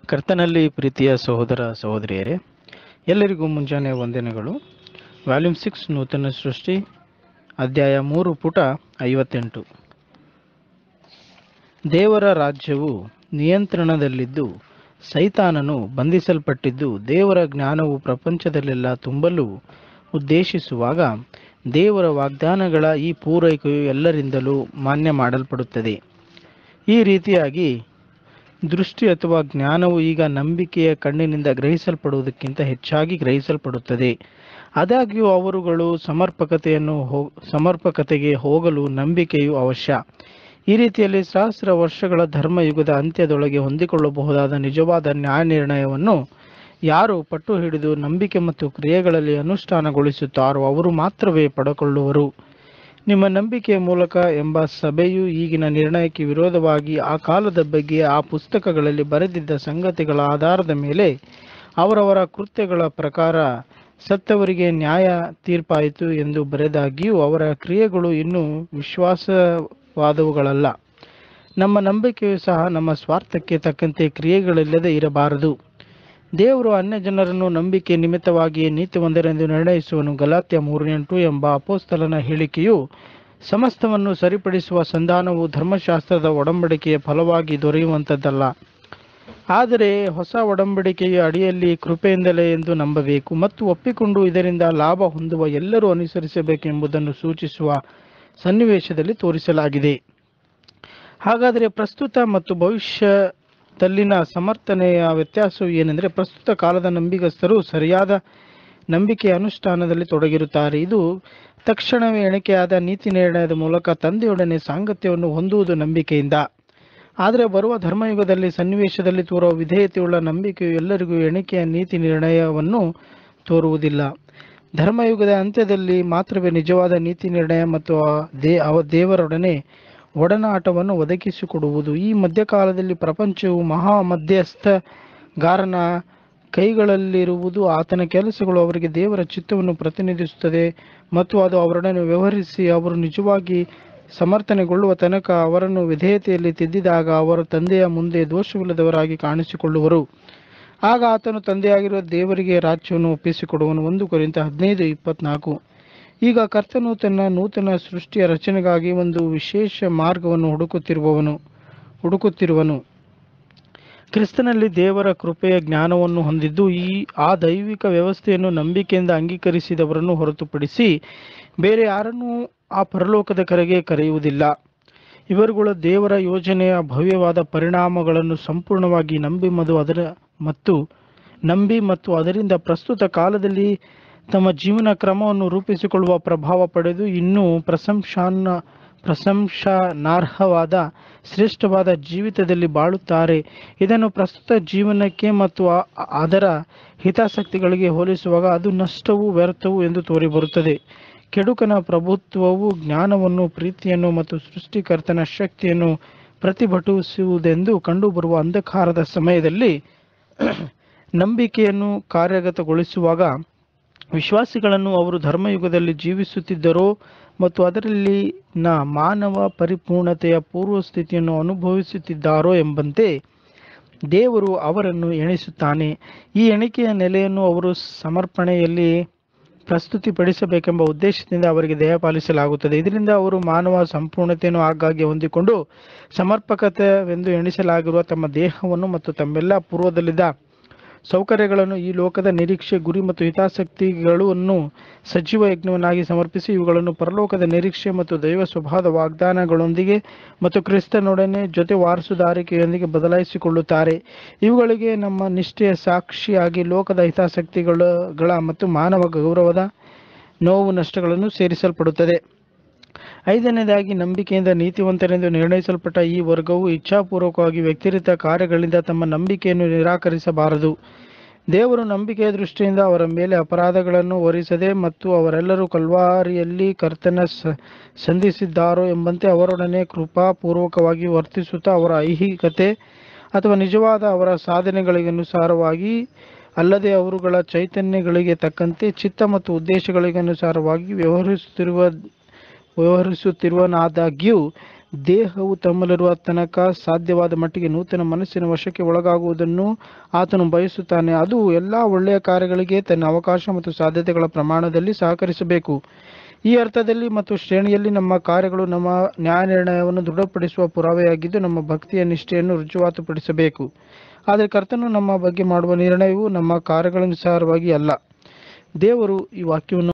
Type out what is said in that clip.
ಕರ್ತನಲ್ಲಿ ಪ್ರೀತಿಯ ಸಹೋದರ ಸಹೋದರಿಯರೇ ಎಲ್ಲರಿಗೂ ಮುಂಜಾನೆ ವಂದನೆಗಳು ವ್ಯಾಲ್ಯೂಮ್ ಸಿಕ್ಸ್ ನೂತನ ಸೃಷ್ಟಿ ಅಧ್ಯಾಯ ಮೂರು ಪುಟ ಐವತ್ತೆಂಟು ದೇವರ ರಾಜ್ಯವು ನಿಯಂತ್ರಣದಲ್ಲಿದ್ದು ಸೈತಾನನು ಬಂಧಿಸಲ್ಪಟ್ಟಿದ್ದು ದೇವರ ಜ್ಞಾನವು ಪ್ರಪಂಚದಲ್ಲೆಲ್ಲ ತುಂಬಲು ಉದ್ದೇಶಿಸುವಾಗ ದೇವರ ವಾಗ್ದಾನಗಳ ಈ ಪೂರೈಕೆಯು ಎಲ್ಲರಿಂದಲೂ ಮಾನ್ಯ ಮಾಡಲ್ಪಡುತ್ತದೆ ಈ ರೀತಿಯಾಗಿ ದೃಷ್ಟಿ ಅಥವಾ ಜ್ಞಾನವು ಈಗ ನಂಬಿಕೆಯ ಕಣ್ಣಿನಿಂದ ಗ್ರಹಿಸಲ್ಪಡುವುದಕ್ಕಿಂತ ಹೆಚ್ಚಾಗಿ ಗ್ರಹಿಸಲ್ಪಡುತ್ತದೆ ಆದಾಗ್ಯೂ ಅವರುಗಳು ಸಮರ್ಪಕತೆಯನ್ನು ಹೋ ಸಮರ್ಪಕತೆಗೆ ಹೋಗಲು ನಂಬಿಕೆಯು ಅವಶ್ಯ ಈ ರೀತಿಯಲ್ಲಿ ಸಹಸ್ರ ವರ್ಷಗಳ ಧರ್ಮಯುಗದ ಅಂತ್ಯದೊಳಗೆ ಹೊಂದಿಕೊಳ್ಳಬಹುದಾದ ನಿಜವಾದ ನ್ಯಾಯ ನಿರ್ಣಯವನ್ನು ಯಾರು ಪಟ್ಟು ಹಿಡಿದು ನಂಬಿಕೆ ಮತ್ತು ಕ್ರಿಯೆಗಳಲ್ಲಿ ಅನುಷ್ಠಾನಗೊಳಿಸುತ್ತಾರೋ ಅವರು ಮಾತ್ರವೇ ಪಡೆದುಕೊಳ್ಳುವರು ನಿಮ್ಮ ನಂಬಿಕೆಯ ಮೂಲಕ ಎಂಬ ಸಭೆಯು ಈಗಿನ ನಿರ್ಣಯಕ್ಕೆ ವಿರೋಧವಾಗಿ ಆ ಕಾಲದ ಬಗ್ಗೆ ಆ ಪುಸ್ತಕಗಳಲ್ಲಿ ಬರೆದಿದ್ದ ಸಂಗತಿಗಳ ಆಧಾರದ ಮೇಲೆ ಅವರವರ ಕೃತ್ಯಗಳ ಪ್ರಕಾರ ಸತ್ತವರಿಗೆ ನ್ಯಾಯ ತೀರ್ಪಾಯಿತು ಎಂದು ಬರೆದಾಗಿಯೂ ಅವರ ಕ್ರಿಯೆಗಳು ಇನ್ನೂ ವಿಶ್ವಾಸವಾದವುಗಳಲ್ಲ ನಮ್ಮ ನಂಬಿಕೆಯು ಸಹ ನಮ್ಮ ಸ್ವಾರ್ಥಕ್ಕೆ ತಕ್ಕಂತೆ ಕ್ರಿಯೆಗಳಿಲ್ಲದೆ ಇರಬಾರದು ದೇವರು ಅನ್ಯ ಜನರನ್ನು ನಂಬಿಕೆ ನಿಮಿತ್ತವಾಗಿಯೇ ನೀತಿವಂದರೆಂದು ನಿರ್ಣಯಿಸುವನು ಗಲಾತ್ಯ ಮೂರು ಎಂಟು ಎಂಬ ಅಪೋಸ್ತಲನ ಹೇಳಿಕೆಯು ಸಮಸ್ತವನ್ನು ಸರಿಪಡಿಸುವ ಸಂಧಾನವು ಧರ್ಮಶಾಸ್ತ್ರದ ಒಡಂಬಡಿಕೆಯ ಫಲವಾಗಿ ದೊರೆಯುವಂಥದ್ದಲ್ಲ ಆದರೆ ಹೊಸ ಒಡಂಬಡಿಕೆಯ ಅಡಿಯಲ್ಲಿ ಕೃಪೆಯಿಂದಲೇ ಎಂದು ನಂಬಬೇಕು ಮತ್ತು ಒಪ್ಪಿಕೊಂಡು ಇದರಿಂದ ಲಾಭ ಹೊಂದುವ ಎಲ್ಲರೂ ಅನುಸರಿಸಬೇಕೆಂಬುದನ್ನು ಸೂಚಿಸುವ ಸನ್ನಿವೇಶದಲ್ಲಿ ತೋರಿಸಲಾಗಿದೆ ಹಾಗಾದರೆ ಪ್ರಸ್ತುತ ಮತ್ತು ಭವಿಷ್ಯದಲ್ಲಿನ ಸಮರ್ಥನೆಯ ವ್ಯತ್ಯಾಸವು ಏನೆಂದರೆ ಪ್ರಸ್ತುತ ಕಾಲದ ನಂಬಿಗಸ್ತರು ಸರಿಯಾದ ನಂಬಿಕೆಯ ಅನುಷ್ಠಾನದಲ್ಲಿ ತೊಡಗಿರುತ್ತಾರೆ ಇದು ತಕ್ಷಣವೇ ಎಣಿಕೆಯಾದ ನೀತಿ ನಿರ್ಣಯದ ಮೂಲಕ ತಂದೆಯೊಡನೆ ಸಾಂಗತ್ಯವನ್ನು ಹೊಂದುವುದು ನಂಬಿಕೆಯಿಂದ ಆದರೆ ಬರುವ ಧರ್ಮಯುಗದಲ್ಲಿ ಸನ್ನಿವೇಶದಲ್ಲಿ ತೋರುವ ವಿಧೇಯತೆಯುಳ್ಳ ನಂಬಿಕೆಯು ಎಲ್ಲರಿಗೂ ಎಣಿಕೆಯ ನೀತಿ ನಿರ್ಣಯವನ್ನು ತೋರುವುದಿಲ್ಲ ಧರ್ಮಯುಗದ ಅಂತ್ಯದಲ್ಲಿ ಮಾತ್ರವೇ ನಿಜವಾದ ನೀತಿ ನಿರ್ಣಯ ಮತ್ತು ಆ ದೇ ಅವ ದೇವರೊಡನೆ ಒಡನಾಟವನ್ನು ಒದಗಿಸಿಕೊಡುವುದು ಈ ಮಧ್ಯಕಾಲದಲ್ಲಿ ಪ್ರಪಂಚವು ಮಹಾ ಮಧ್ಯಸ್ಥಗಾರನ ಕೈಗಳಲ್ಲಿರುವುದು ಆತನ ಕೆಲಸಗಳು ಅವರಿಗೆ ದೇವರ ಚಿತ್ತವನ್ನು ಪ್ರತಿನಿಧಿಸುತ್ತದೆ ಮತ್ತು ಅದು ಅವರೊಡನೆ ವ್ಯವಹರಿಸಿ ಅವರು ನಿಜವಾಗಿ ಸಮರ್ಥನೆಗೊಳ್ಳುವ ತನಕ ಅವರನ್ನು ವಿಧೇಯತೆಯಲ್ಲಿ ತಿದ್ದಿದಾಗ ಅವರ ತಂದೆಯ ಮುಂದೆ ದೋಷವಿಲ್ಲದವರಾಗಿ ಕಾಣಿಸಿಕೊಳ್ಳುವರು ಆಗ ಆತನು ತಂದೆಯಾಗಿರುವ ದೇವರಿಗೆ ರಾಜ್ಯವನ್ನು ಒಪ್ಪಿಸಿಕೊಡುವನು ಒಂದು ಕುರಿತ ಹದಿನೈದು ಇಪ್ಪತ್ನಾಲ್ಕು ಈಗ ಕರ್ತನು ತನ್ನ ನೂತನ ಸೃಷ್ಟಿಯ ರಚನೆಗಾಗಿ ಒಂದು ವಿಶೇಷ ಮಾರ್ಗವನ್ನು ಹುಡುಕುತ್ತಿರುವವನು ಹುಡುಕುತ್ತಿರುವನು ಕ್ರಿಸ್ತನಲ್ಲಿ ದೇವರ ಕೃಪೆಯ ಜ್ಞಾನವನ್ನು ಹೊಂದಿದ್ದು ಈ ಆ ದೈವಿಕ ವ್ಯವಸ್ಥೆಯನ್ನು ನಂಬಿಕೆಯಿಂದ ಅಂಗೀಕರಿಸಿದವರನ್ನು ಹೊರತುಪಡಿಸಿ ಬೇರೆ ಯಾರನ್ನೂ ಆ ಪರಲೋಕದ ಕರೆಗೆ ಕರೆಯುವುದಿಲ್ಲ ಇವರುಗಳು ದೇವರ ಯೋಜನೆಯ ಭವ್ಯವಾದ ಪರಿಣಾಮಗಳನ್ನು ಸಂಪೂರ್ಣವಾಗಿ ನಂಬಿ ಮದು ಅದರ ಮತ್ತು ನಂಬಿ ಮತ್ತು ಅದರಿಂದ ಪ್ರಸ್ತುತ ಕಾಲದಲ್ಲಿ ತಮ್ಮ ಜೀವನ ಕ್ರಮವನ್ನು ರೂಪಿಸಿಕೊಳ್ಳುವ ಪ್ರಭಾವ ಪಡೆದು ಇನ್ನೂ ಪ್ರಶಂಸಾನ ಪ್ರಶಂಸಾನಾರ್ಹವಾದ ಶ್ರೇಷ್ಠವಾದ ಜೀವಿತದಲ್ಲಿ ಬಾಳುತ್ತಾರೆ ಇದನ್ನು ಪ್ರಸ್ತುತ ಜೀವನಕ್ಕೆ ಮತ್ತು ಆ- ಅದರ ಹಿತಾಸಕ್ತಿಗಳಿಗೆ ಹೋಲಿಸುವಾಗ ಅದು ನಷ್ಟವೂ ವ್ಯರ್ಥವೂ ಎಂದು ತೋರಿಬರುತ್ತದೆ ಕೆಡುಕನ ಪ್ರಭುತ್ವವು ಜ್ಞಾನವನ್ನು ಪ್ರೀತಿಯನ್ನು ಮತ್ತು ಸೃಷ್ಟಿಕರ್ತನ ಶಕ್ತಿಯನ್ನು ಪ್ರತಿಭಟಿಸುವುದೆಂದು ಕಂಡುಬರುವ ಅಂಧಕಾರದ ಸಮಯದಲ್ಲಿ ನಂಬಿಕೆಯನ್ನು ಕಾರ್ಯಗತಗೊಳಿಸುವಾಗ ವಿಶ್ವಾಸಿಗಳನ್ನು ಅವರು ಧರ್ಮಯುಗದಲ್ಲಿ ಜೀವಿಸುತ್ತಿದ್ದರೋ ಮತ್ತು ಅದರಲ್ಲಿನ ಮಾನವ ಪರಿಪೂರ್ಣತೆಯ ಪೂರ್ವ ಸ್ಥಿತಿಯನ್ನು ಅನುಭವಿಸುತ್ತಿದ್ದಾರೋ ಎಂಬಂತೆ ದೇವರು ಅವರನ್ನು ಎಣಿಸುತ್ತಾನೆ ಈ ಎಣಿಕೆಯ ನೆಲೆಯನ್ನು ಅವರು ಸಮರ್ಪಣೆಯಲ್ಲಿ ಪ್ರಸ್ತುತಿಪಡಿಸಬೇಕೆಂಬ ಉದ್ದೇಶದಿಂದ ಅವರಿಗೆ ದಯಪಾಲಿಸಲಾಗುತ್ತದೆ ಇದರಿಂದ ಅವರು ಮಾನವ ಸಂಪೂರ್ಣತೆಯನ್ನು ಆಗಾಗ್ಗೆ ಹೊಂದಿಕೊಂಡು ಸಮರ್ಪಕತೆವೆಂದು ಎಣಿಸಲಾಗಿರುವ ತಮ್ಮ ದೇಹವನ್ನು ಮತ್ತು ತಮ್ಮೆಲ್ಲ ಪೂರ್ವದಲ್ಲಿದ್ದ ಸೌಕರ್ಯಗಳನ್ನು ಈ ಲೋಕದ ನಿರೀಕ್ಷೆ ಗುರಿ ಮತ್ತು ಹಿತಾಸಕ್ತಿಗಳನ್ನು ಸಜೀವ ಯಜ್ಞವನ್ನಾಗಿ ಸಮರ್ಪಿಸಿ ಇವುಗಳನ್ನು ಪರಲೋಕದ ನಿರೀಕ್ಷೆ ಮತ್ತು ದೈವ ಸ್ವಭಾವದ ವಾಗ್ದಾನಗಳೊಂದಿಗೆ ಮತ್ತು ಕ್ರಿಸ್ತನೊಡನೆ ಜೊತೆ ವಾರಸುದಾರಿಕೆಯೊಂದಿಗೆ ಬದಲಾಯಿಸಿಕೊಳ್ಳುತ್ತಾರೆ ಇವುಗಳಿಗೆ ನಮ್ಮ ನಿಷ್ಠೆಯ ಸಾಕ್ಷಿಯಾಗಿ ಲೋಕದ ಹಿತಾಸಕ್ತಿಗಳ ಗಳ ಮತ್ತು ಮಾನವ ಗೌರವದ ನೋವು ನಷ್ಟಗಳನ್ನು ಸೇರಿಸಲ್ಪಡುತ್ತದೆ ಐದನೇದಾಗಿ ನಂಬಿಕೆಯಿಂದ ನೀತಿವಂತರೆಂದು ನಿರ್ಣಯಿಸಲ್ಪಟ್ಟ ಈ ವರ್ಗವು ಇಚ್ಛಾಪೂರ್ವಕವಾಗಿ ವ್ಯಕ್ತಿರಿತ ಕಾರ್ಯಗಳಿಂದ ತಮ್ಮ ನಂಬಿಕೆಯನ್ನು ನಿರಾಕರಿಸಬಾರದು ದೇವರು ನಂಬಿಕೆಯ ದೃಷ್ಟಿಯಿಂದ ಅವರ ಮೇಲೆ ಅಪರಾಧಗಳನ್ನು ಹೊರಿಸದೆ ಮತ್ತು ಅವರೆಲ್ಲರೂ ಕಲ್ವಾರಿಯಲ್ಲಿ ಕರ್ತನ ಸ- ಸಂಧಿಸಿದ್ದಾರೋ ಎಂಬಂತೆ ಅವರೊಡನೆ ಕೃಪಾಪೂರ್ವಕವಾಗಿ ವರ್ತಿಸುತ್ತಾ ಅವರ ಐಹಿಕತೆ ಅಥವಾ ನಿಜವಾದ ಅವರ ಸಾಧನೆಗಳಿಗನುಸಾರವಾಗಿ ಅಲ್ಲದೆ ಅವರುಗಳ ಚೈತನ್ಯಗಳಿಗೆ ತಕ್ಕಂತೆ ಚಿತ್ತ ಮತ್ತು ಉದ್ದೇಶಗಳಿಗನುಸಾರವಾಗಿ ವ್ಯವಹರಿಸುತ್ತಿರುವ ವ್ಯವಹರಿಸುತ್ತಿರುವನಾದಾಗ್ಯೂ ದೇಹವು ತಮ್ಮಲ್ಲಿರುವ ತನಕ ಸಾಧ್ಯವಾದ ಮಟ್ಟಿಗೆ ನೂತನ ಮನಸ್ಸಿನ ವಶಕ್ಕೆ ಒಳಗಾಗುವುದನ್ನು ಆತನು ಬಯಸುತ್ತಾನೆ ಅದು ಎಲ್ಲ ಒಳ್ಳೆಯ ಕಾರ್ಯಗಳಿಗೆ ತನ್ನ ಅವಕಾಶ ಮತ್ತು ಸಾಧ್ಯತೆಗಳ ಪ್ರಮಾಣದಲ್ಲಿ ಸಹಕರಿಸಬೇಕು ಈ ಅರ್ಥದಲ್ಲಿ ಮತ್ತು ಶ್ರೇಣಿಯಲ್ಲಿ ನಮ್ಮ ಕಾರ್ಯಗಳು ನಮ್ಮ ನ್ಯಾಯ ನಿರ್ಣಯವನ್ನು ದೃಢಪಡಿಸುವ ಪುರಾವೆಯಾಗಿದ್ದು ನಮ್ಮ ಭಕ್ತಿಯ ನಿಷ್ಠೆಯನ್ನು ರುಜುವಾತುಪಡಿಸಬೇಕು ಆದರೆ ಕರ್ತನು ನಮ್ಮ ಬಗ್ಗೆ ಮಾಡುವ ನಿರ್ಣಯವು ನಮ್ಮ ಕಾರ್ಯಗಳನುಸಾರವಾಗಿ ಅಲ್ಲ ದೇವರು ಈ ವಾಕ್ಯವನ್ನು